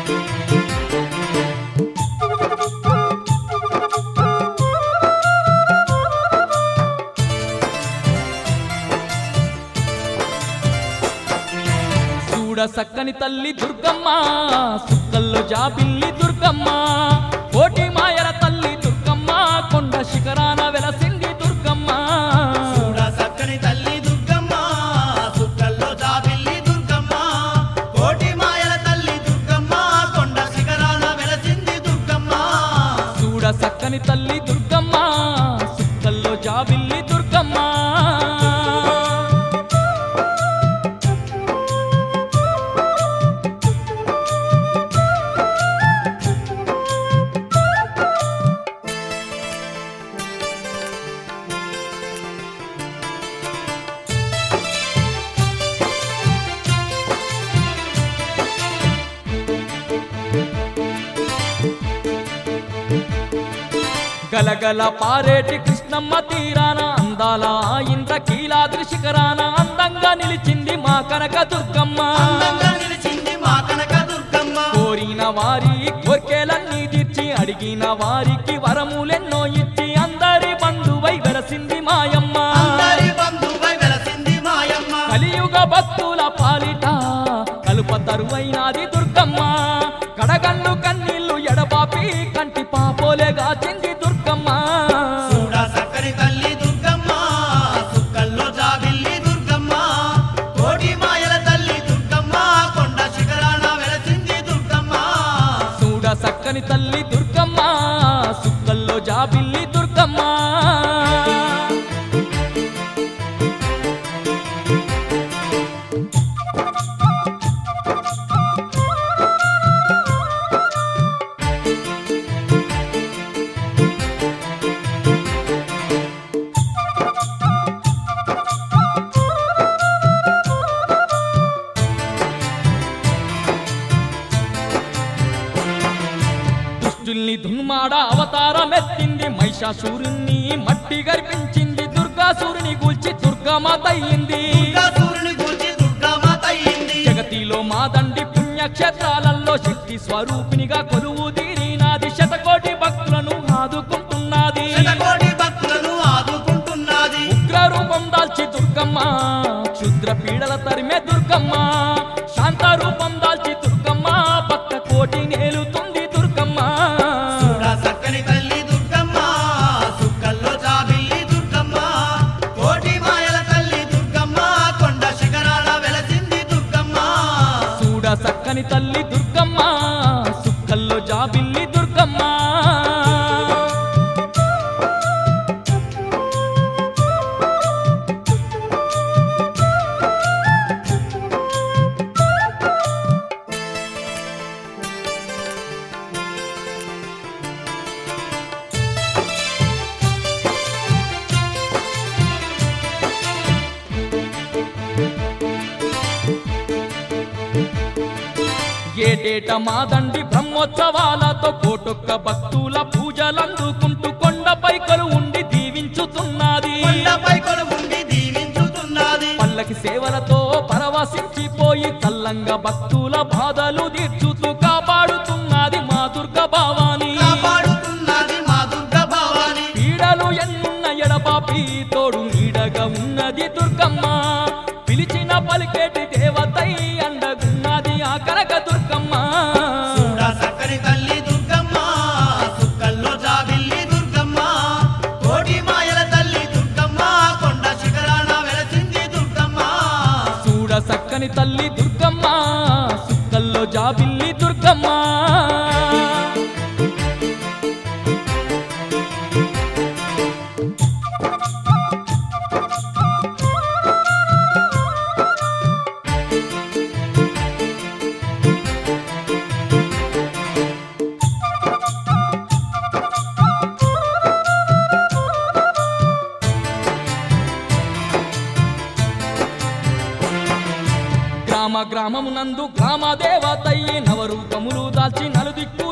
చూడ సక్కని తల్లి దుర్గమ్మ సుక్కల్లో జాబిల్లి దుర్గమ్మ కోటి మాయల తల్లి దుర్గమ్మ కొండ శిఖరాన వెలసింది దుర్గమ్మ చూడ సక్కని తల్లి దుర్గమ్మ సుక్కల్లో జాబిల్లి దుర్గమ్మ కోటి మాయల తల్లి దుర్గమ్మ కొండ శిఖరాన వెలసింది దుర్గమ్మ చూడ సక్కని తల్లి దుర్గమ్మ సుక్కల్లో జాబిల్లి దుర్గమ్మ గలగల పారేటి కృష్ణమ్మ తీరాన అందాల ఇంద్ర కీలాద్రి శిఖరాన అందంగా నిలిచింది మా కనక దుర్గమ్మ అందంగా నిలిచింది మా కనక దుర్గమ్మ కోరిన వారి కోర్కెలన్నీ తీర్చి అడిగిన వారికి వరములెన్నో ఇచ్చి అందరి బంధువై వెలసింది మాయమ్మ అందరి బంధువై వెలసింది మాయమ్మ కలియుగ భక్తుల పాలిట కలుప తరువైనాది దుర్గమ్మ కడగళ్ళు కన్నీళ్లు ఎడబాపి కంటి పాపోలేగా చెంది దుర్గమ్మ చూడ సక్కని తల్లి దుర్గమ్మ సుక్కల్లో జాబిల్లి దుర్గమ్మ కోటి మాయల తల్లి దుర్గమ్మ కొండ శిఖరాన వెలసింది దుర్గమ్మ చూడ సక్కని తల్లి దుర్గమ్మ సుక్కల్లో జాబిల్లి దుర్గమ్మ దుష్టుల్ని దున్మాడ అవతారమెత్తింది మహిషాసురుణ్ణి మట్టి గర్పించింది దుర్గాసురుని గూల్చి దుర్గమాత అయ్యింది దుర్గాసురుని గూర్చి దుర్గామాత అయ్యింది జగతిలో మాదండి పుణ్యక్షేత్రాలలో శక్తి స్వరూపినిగా కొలువు తీరినాది శతకోటి భక్తులను ఆదుకుంటున్నది శతకోటి భక్తులను ఆదుకుంటున్నది ఉగ్ర రూపం దాల్చి దుర్గమ్మ క్షుద్ర పీడల తరిమే దుర్గమ్మ శాంత రూపం దాల్చి దుర్గమ్మ భక్త కోటి నేలుతుంది దుర్గమ్మ చూడ సక్కని తల్లి దుర్గమ్మ సుక్కల్లో జాబిల్లి దుర్గమ్మ కోటి మాయల తల్లి దుర్గమ్మ కొండ శిఖరాల వెలసింది దుర్గమ్మ చూడ సక్కని తల్లి దుర్గమ్మ సుక్కల్లో జాబిల్లి దుర్గమ్మ ఏటేట మాదండి బ్రహ్మోత్సవాలతో కోటొక్క భక్తుల పూజలందుకుంటూ కొండపై ఉండి దీవించుతున్నది కొండపై కొలువుండి దీవించుతున్నది పల్లకి సేవలతో పరవశించిపోయి చల్లంగా భక్తుల బాధలు తీర్చుతూ కాపాడుతున్నది మా దుర్గ భావాని కాపాడుతున్నది మా దుర్గ భవాని పీడలు ఎన్నున్న ఎడపాపి తోడు నీడగా ఉన్నది దుర్గమ్మ పిలిచిన పలికేటి దేవతై అండగున్నది ఆ కనక దుర్గమ్మ చూడ సక్కని తల్లి దుర్గమ్మ సుక్కల్లో జాబిల్లి దుర్గమ్మ కోటి మాయల తల్లి దుర్గమ్మ కొండ శిఖరాన వెలసింది దుర్గమ్మ చూడ సక్కని తల్లి దుర్గమ్మ సుక్కల్లో జాబిల్లి దుర్గమ్మ గ్రామ గ్రామమునందు గ్రామ దేవతయ్యి నవరూపములు దాల్చి నలుదిక్కు